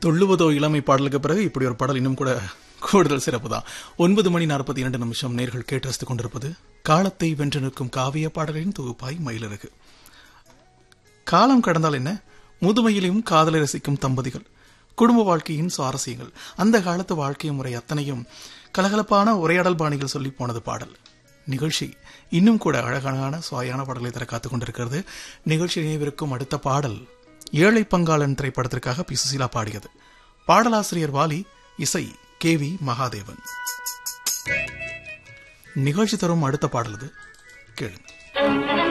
துள்ளுவதோ இளமை பாடலுக்கு பிறகு இப்படி ஒரு பாடல் இன்னும் கூட கூடுதல் சிறப்பு தான் ஒன்பது மணி நாற்பத்தி இரண்டு நிமிஷம் நேர்கள் கேட்டு ரசித்துக் கொண்டிருப்பது காலத்தை வென்று நிற்கும் காவிய பாடலின் தொகுப்பாய் மயிலிறகு காலம் கடந்தால் என்ன முதுமையிலும் காதலை ரசிக்கும் தம்பதிகள் குடும்ப வாழ்க்கையின் சுவாரஸ்யங்கள் அந்த காலத்து வாழ்க்கை முறை அத்தனையும் கலகலப்பான உரையாடல் பாணிகள் சொல்லி போனது பாடல் நிகழ்ச்சி இன்னும் கூட அழகான சுவையான பாடல்களை தர காத்துக் கொண்டிருக்கிறது நிகழ்ச்சி நினைவிருக்கும் அடுத்த பாடல் ஏழை பங்காளன் திரைப்படத்திற்காக பி சுசீலா பாடியது பாடலாசிரியர் வாலி இசை கே வி மகாதேவன் நிகழ்ச்சி தரும் அடுத்த பாடல் இது கேளுங்க